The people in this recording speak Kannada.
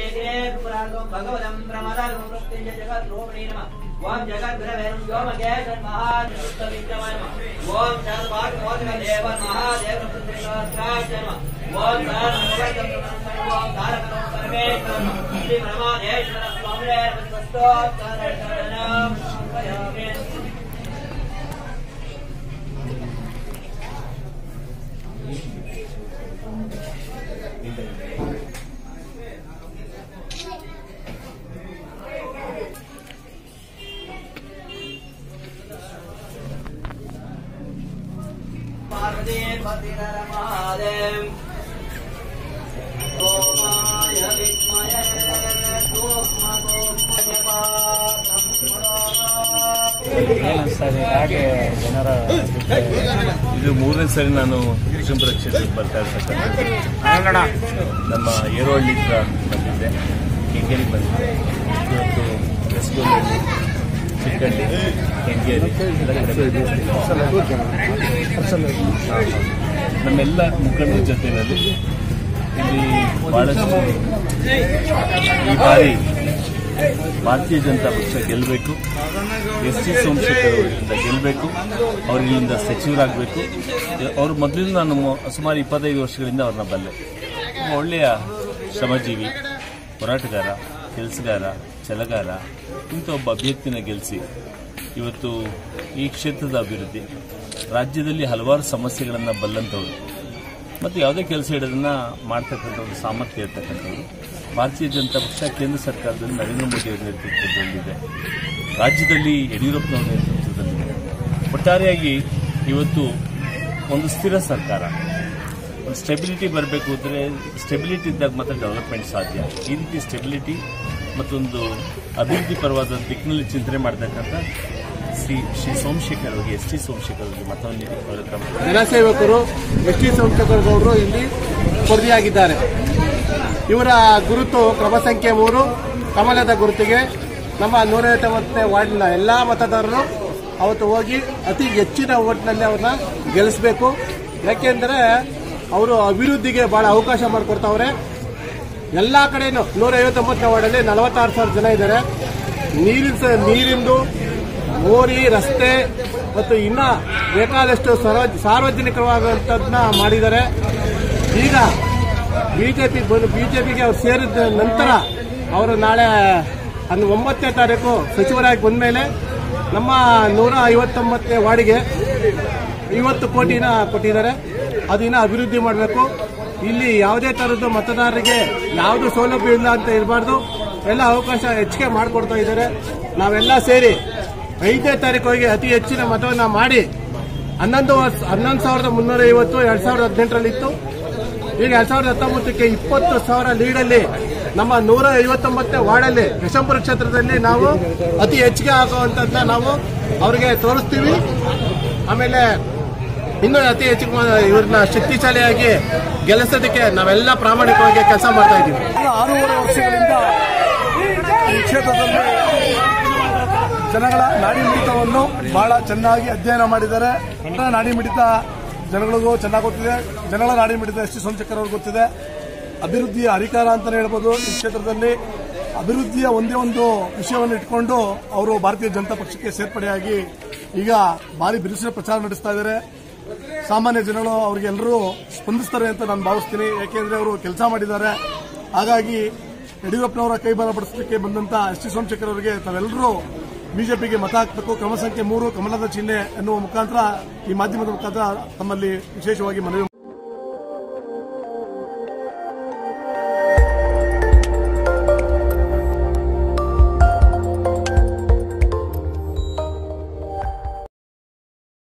दिने पुराणं भगवतं प्रमदानं मृत्युञ्जय जगद्रूपिणे नमः ओम जगद्गुरवे व्योमकेशन् महाविक्रमाय नमः ओम सर्वात्मोदकदेव महादेव पुत्रिकाय नमः ओम सर्वभगवतं ओम तारकं परमेश्वरं श्री ब्रह्मादेश्वर स्वामिने नमस्तोत्तरशरणं समर्पयामि पार्वती पतिकर महादेव ओमाय विद्महे ಸರಿ ಹಾಗೆ ಜನರ ಇದು ಮೂರನೇ ಸರಿ ನಾನು ವಿಜಯಪುರ ಕ್ಷೇತ್ರಕ್ಕೆ ಬರ್ತಾ ಇರ್ತಕ್ಕಂಥ ನಮ್ಮ ಏರೋಹಳ್ಳಿ ಹತ್ರ ಬಂದಿದ್ದೆ ಕೆಂಗೇರಿ ಬಂದಿದ್ದೆ ಇವತ್ತು ರಸಗುಲ್ಲಹಳ್ಳಿ ಚಿಕ್ಕಳ್ಳಿ ಕೆಂಗೇರಿ ನಮ್ಮೆಲ್ಲ ಮುಖಂಡರ ಜೊತೆಯಲ್ಲಿ ಇಲ್ಲಿ ಬಹಳಷ್ಟು ಈ ಬಾರಿ ಭಾರತೀಯ ಜನತಾ ಪಕ್ಷ ಗೆಲ್ಲಬೇಕು ಎಸ್ ಟಿ ಸೋಮಶೇಖರ್ ಅವರಿಂದ ಗೆಲ್ಲಬೇಕು ಅವ್ರು ಇಲ್ಲಿಂದ ಸಚಿವರಾಗಬೇಕು ಅವ್ರು ಮೊದಲಿಂದ ನಾನು ಮೊ- ಸುಮಾರು ಇಪ್ಪತ್ತೈದು ವರ್ಷಗಳಿಂದ ಅವ್ರನ್ನ ಬಲ್ಲೆ ಒಬ್ಬ ಒಳ್ಳೆಯ ಶ್ರಮಜೀವಿ ಹೋರಾಟಗಾರ ಕೆಲಸಗಾರ ಛಲಗಾರ ಇಂಥ ಒಬ್ಬ ಅಭ್ಯರ್ಥಿನ ಗೆಲ್ಲಿಸಿ ಇವತ್ತು ಈ ಕ್ಷೇತ್ರದ ಅಭಿವೃದ್ಧಿ ರಾಜ್ಯದಲ್ಲಿ ಹಲವಾರು ಸಮಸ್ಯೆಗಳನ್ನು ಬಲ್ಲಂಥವ್ರು ಮತ್ತು ಯಾವುದೇ ಕೆಲಸ ಇಡೋದನ್ನ ಮಾಡ್ತಕ್ಕಂಥ ಒಂದು ಸಾಮರ್ಥ್ಯ ಇರ್ತಕ್ಕಂಥವ್ರು ಭಾರತೀಯ ಜನತಾ ಪಕ್ಷ ಕೇಂದ್ರ ಸರ್ಕಾರದಲ್ಲಿ ನರೇಂದ್ರ ಮೋದಿ ಅವರ ನೇತೃತ್ವದಲ್ಲಿದೆ ರಾಜ್ಯದಲ್ಲಿ ಯಡಿಯೂರಪ್ಪನವರ ನೇತೃತ್ವದಲ್ಲಿದೆ ಒಟ್ಟಾರೆಯಾಗಿ ಇವತ್ತು ಒಂದು ಸ್ಥಿರ ಸರ್ಕಾರ ಒಂದು ಸ್ಟೆಬಿಲಿಟಿ ಬರಬೇಕು ಅಂದರೆ ಸ್ಟೆಬಿಲಿಟಿ ಇದ್ದಾಗ ಮಾತ್ರ ಡೆವಲಪ್ಮೆಂಟ್ ಸಾಧ್ಯ ಈ ರೀತಿ ಸ್ಟೆಬಿಲಿಟಿ ಮತ್ತೊಂದು ಅಭಿವೃದ್ಧಿ ಪರವಾದ ದಿಕ್ಕಿನಲ್ಲಿ ಚಿಂತನೆ ಮಾಡ್ತಕ್ಕಂಥ ಶ್ರೀ ಶ್ರೀ ಸೋಮಶೇಖರ್ ಅವರಿಗೆ ಎಸ್ ಟಿ ಸೋಮಶೇಖರ್ ಅವರಿಗೆ ಮತವನ್ನು ನೀಡಿ ಅವರ ಕ್ರಮ ಜನಸೇವಕರು ಎಸ್ ಟಿ ಸೋಮಶೇಖರ್ ಗೌಡರು ಇಲ್ಲಿ ಸ್ಪರ್ಧಿಯಾಗಿದ್ದಾರೆ ಇವರ ಗುರುತು ಕ್ರಮ ಸಂಖ್ಯೆ ಮೂರು ಕಮಲದ ಗುರುತಿಗೆ ನಮ್ಮ ನೂರೈವತ್ತನೇ ವಾರ್ಡಿನ ಎಲ್ಲಾ ಮತದಾರರು ಅವತ್ತು ಹೋಗಿ ಅತಿ ಹೆಚ್ಚಿನ ಓಟ್ನಲ್ಲಿ ಅವ್ರನ್ನ ಗೆಲ್ಲಿಸಬೇಕು ಯಾಕೆಂದರೆ ಅವರು ಅಭಿವೃದ್ಧಿಗೆ ಬಹಳ ಅವಕಾಶ ಮಾಡಿಕೊಡ್ತಾವ್ರೆ ಎಲ್ಲ ಕಡೆನೂ ನೂರ ಐವತ್ತೊಂಬತ್ತನೇ ವಾರ್ಡಲ್ಲಿ ನಲವತ್ತಾರು ಸಾವಿರ ಜನ ಇದ್ದಾರೆ ನೀರಿನ ಸ- ನೀರಿಂದು ಮೋರಿ ರಸ್ತೆ ಮತ್ತು ಇನ್ನ ಬೇಕಾದಷ್ಟು ಸರ್ವ- ಸಾರ್ವಜನಿಕವಾದಂಥದ್ದನ್ನ ಮಾಡಿದ್ದಾರೆ ಈಗ ಬಿಜೆಪಿ ಬಂದು ಬಿಜೆಪಿಗೆ ಅವ್ರು ಸೇರಿದ ನಂತರ ಅವರು ನಾಳೆ ಹನ್ನು ಒಂಬತ್ತನೇ ತಾರೀಕು ಸಚಿವರಾಗಿ ಬಂದ ಮೇಲೆ ನಮ್ಮ ನೂರ ಐವತ್ತೊಂಬತ್ತನೇ ವಾರ್ಡಿಗೆ ಐವತ್ತು ಕೋಟಿನ ಕೊಟ್ಟಿದ್ದಾರೆ ಅದನ್ನ ಅಭಿವೃದ್ಧಿ ಮಾಡಬೇಕು ಇಲ್ಲಿ ಯಾವುದೇ ಥರದ್ದು ಮತದಾರರಿಗೆ ಯಾವುದು ಸೌಲಭ್ಯ ಇಲ್ಲ ಅಂತ ಇರಬಾರ್ದು ಎಲ್ಲ ಅವಕಾಶ ಹೆಚ್ಚಿಗೆ ಮಾಡಿಕೊಡ್ತಾ ಇದ್ದಾರೆ ನಾವೆಲ್ಲ ಸೇರಿ ಐದನೇ ತಾರೀಕು ಹೋಗಿ ಅತಿ ಹೆಚ್ಚಿನ ಮತವನ್ನ ಮಾಡಿ ಹನ್ನೊಂದು ವರ್ಷ ಹನ್ನೊಂದು ಸಾವಿರದ ಮುನ್ನೂರ ಐವತ್ತು ಎರಡ್ ಸಾವಿರದ ಹದಿನೆಂಟರಲ್ಲಿ ಇತ್ತು ಈಗ ಎರಡ್ ಸಾವಿರದ ಹತ್ತೊಂಬತ್ತಕ್ಕೆ ಇಪ್ಪತ್ತು ಸಾವಿರ ಲೀಡಲ್ಲಿ ನಮ್ಮ ನೂರ ಐವತ್ತೊಂಬತ್ತನೇ ವಾರ್ಡಲ್ಲಿ ಯಶಂಪುರ ಕ್ಷೇತ್ರದಲ್ಲಿ ನಾವು ಅತಿ ಹೆಚ್ಚಿಗೆ ಹಾಕುವಂಥದ್ದನ್ನ ನಾವು ಅವರಿಗೆ ತೋರಿಸ್ತೀವಿ ಆಮೇಲೆ ಇನ್ನೂ ಅತಿ ಹೆಚ್ಚಿಗೆ ಮಾ- ಇವ್ರನ್ನ ಶಕ್ತಿಶಾಲಿಯಾಗಿ ಗೆಲ್ಲಿಸೋದಕ್ಕೆ ನಾವೆಲ್ಲ ಪ್ರಾಮಾಣಿಕವಾಗಿ ಕೆಲಸ ಮಾಡ್ತಾ ಇದ್ದೀವಿ ಆರೂವರೆ ವರ್ಷಗಳಿಂದ ಈ ಕ್ಷೇತ್ರದಲ್ಲಿ ಜನಗಳ ನಾಡಿ ಮಿಡಿತವನ್ನು ಬಹಳ ಚೆನ್ನಾಗಿ ಅಧ್ಯಯನ ಮಾಡಿದ್ದಾರೆ ನಾಡಿ ಮಿಡಿತ ಜನಗಳಿಗೂ ಚೆನ್ನಾಗಿ ಗೊತ್ತಿದೆ ಜನಗಳ ನಾಡಿ ಮಿಡಿತ ಎಸ್ ಟಿ ಸೋಮಶೇಖರ್ ಅವ್ರಿಗೆ ಗೊತ್ತಿದೆ ಅಭಿವೃದ್ಧಿಯ ಅಧಿಕಾರ ಅಂತಾನೆ ಹೇಳ್ಬೋದು ಈ ಕ್ಷೇತ್ರದಲ್ಲಿ ಅಭಿವೃದ್ಧಿಯ ಒಂದೇ ಒಂದು ವಿಷಯವನ್ನು ಇಟ್ಕೊಂಡು ಅವರು ಭಾರತೀಯ ಜನತಾ ಪಕ್ಷಕ್ಕೆ ಸೇರ್ಪಡೆಯಾಗಿ ಈಗ ಭಾರಿ ಬಿರುಸಿನ ಪ್ರಚಾರ ನಡೆಸ್ತಾ ಇದ್ದಾರೆ ಸಾಮಾನ್ಯ ಜನಗಳು ಅವ್ರಿಗೆಲ್ಲರೂ ಸ್ಪಂದಿಸ್ತಾರೆ ಅಂತ ನಾನು ಭಾವಿಸ್ತೀನಿ ಯಾಕೆಂದ್ರೆ ಅವರು ಕೆಲಸ ಮಾಡಿದ್ದಾರೆ ಹಾಗಾಗಿ ಯಡಿಯೂರಪ್ಪನವರ ಕೈ ಬಲಪಡಿಸಲಿಕ್ಕೆ ಬಂದಂತ ಎಸ್ ಟಿ ಸೋಮಶೇಖರ್ ಅವರಿಗೆ ತಾವೆಲ್ಲರೂ ಬಿಜೆಪಿಗೆ ಮತ ಹಾಕಬೇಕು ಕ್ರಮ ಸಂಖ್ಯೆ ಮೂರು ಕಮಲದ ಚಿಹ್ನೆ ಎನ್ನುವ ಮುಖಾಂತರ ಈ ಮಾಧ್ಯಮದ ಮುಖಾಂತರ ತಮ್ಮಲ್ಲಿ ವಿಶೇಷವಾಗಿ ಮನವಿ